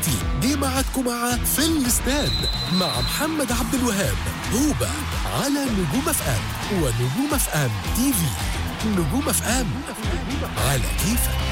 دلوقتي جه ميعادكم مع في الاستاد مع محمد عبد الوهاب هوبا على نجوم اف ام ونجوم اف ام تي في نجوم اف ام على كيفك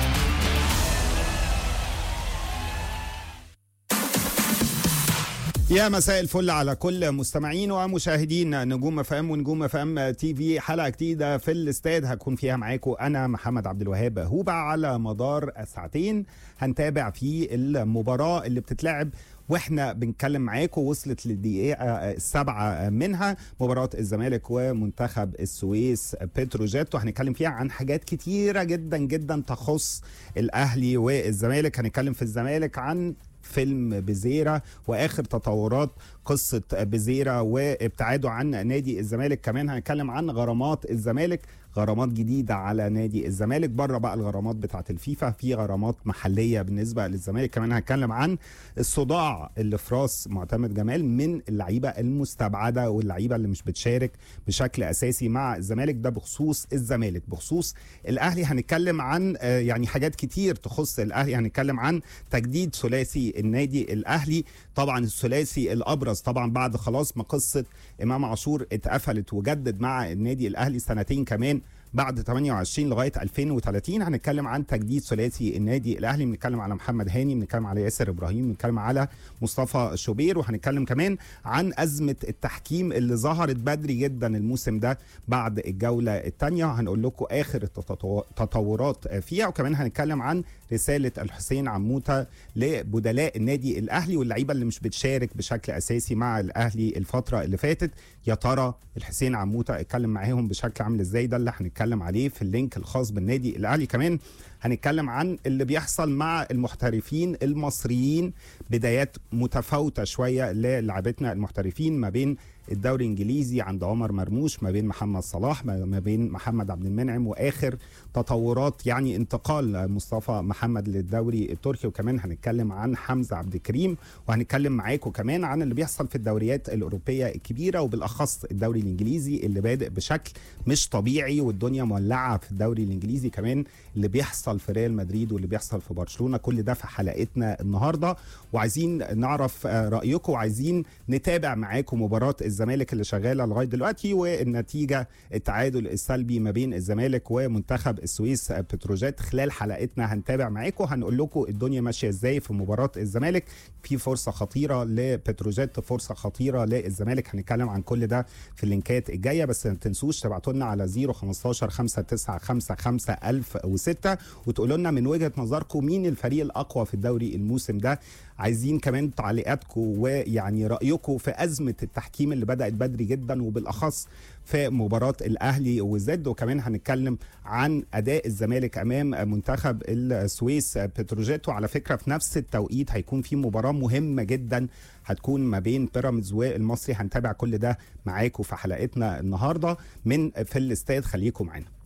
يا مساء الفل على كل مستمعين ومشاهدين نجوم اف ام ونجوم اف ام تي في حلقه جديده في الاستاد هكون فيها معاكم انا محمد عبد الوهاب هوبا على مدار ساعتين هنتابع في المباراه اللي بتتلعب واحنا بنتكلم معاكم وصلت للدقيقه السابعه منها مباراه الزمالك ومنتخب السويس بتروجيت وهنتكلم فيها عن حاجات كتيره جدا جدا تخص الاهلي والزمالك هنتكلم في الزمالك عن فيلم بزيرة واخر تطورات قصه بزيرة وابتعاده عن نادي الزمالك كمان هنتكلم عن غرامات الزمالك غرامات جديده على نادي الزمالك بره بقى الغرامات بتاعه الفيفا في غرامات محليه بالنسبه للزمالك كمان هنتكلم عن الصداع اللي في راس معتمد جمال من اللعيبه المستبعده واللعيبه اللي مش بتشارك بشكل اساسي مع الزمالك ده بخصوص الزمالك بخصوص الاهلي هنتكلم عن آه، يعني حاجات كتير تخص الاهلي هنتكلم عن تجديد ثلاثي النادي الاهلي طبعا الثلاثي الابرز طبعا بعد خلاص ما قصه امام عاشور اتقفلت وجدد مع النادي الاهلي سنتين كمان بعد 28 لغايه 2030 هنتكلم عن تجديد ثلاثي النادي الاهلي بنتكلم على محمد هاني بنتكلم على ياسر ابراهيم بنتكلم على مصطفى شوبير وهنتكلم كمان عن ازمه التحكيم اللي ظهرت بدري جدا الموسم ده بعد الجوله الثانيه هنقول لكم اخر التطورات فيها وكمان هنتكلم عن رساله الحسين عموته لبدلاء النادي الاهلي واللعيبه اللي مش بتشارك بشكل اساسي مع الاهلي الفتره اللي فاتت يا ترى الحسين عموته اتكلم معاهم بشكل عامل ازاي ده اللي هنتكلم عليه في اللينك الخاص بالنادي الاهلي كمان هنتكلم عن اللي بيحصل مع المحترفين المصريين بدايات متفاوته شويه للاعبتنا المحترفين ما بين الدوري الانجليزي عند عمر مرموش ما بين محمد صلاح ما بين محمد عبد المنعم واخر تطورات يعني انتقال مصطفى محمد للدوري التركي وكمان هنتكلم عن حمزه عبد الكريم وهنتكلم معاكم كمان عن اللي بيحصل في الدوريات الاوروبيه الكبيره وبالاخص الدوري الانجليزي اللي بادئ بشكل مش طبيعي والدنيا مولعه في الدوري الانجليزي كمان اللي بيحصل في ريال مدريد واللي بيحصل في برشلونه كل ده في حلقتنا النهارده وعايزين نعرف رايكم وعايزين نتابع معاكم مباراه الزمالك اللي شغاله لغايه دلوقتي والنتيجه التعادل السلبي ما بين الزمالك ومنتخب السويس بتروجيت خلال حلقتنا هنتابع معاكم هنقول لكم الدنيا ماشيه ازاي في مباراه الزمالك في فرصه خطيره لبتروجيت فرصه خطيره للزمالك هنتكلم عن كل ده في اللينكات الجايه بس ما تنسوش تبعتوا لنا على 015 595 1006 وتقولوا لنا من وجهه نظركم مين الفريق الاقوى في الدوري الموسم ده عايزين كمان تعليقاتكم ويعني رايكم في ازمه التحكيم اللي بدات بدري جدا وبالاخص في مباراه الاهلي وزد وكمان هنتكلم عن اداء الزمالك امام منتخب السويس بتروجيت وعلى فكره في نفس التوقيت هيكون في مباراه مهمه جدا هتكون ما بين بيراميدز والمصري هنتابع كل ده معاكم في حلقتنا النهارده من في الاستاد خليكم معانا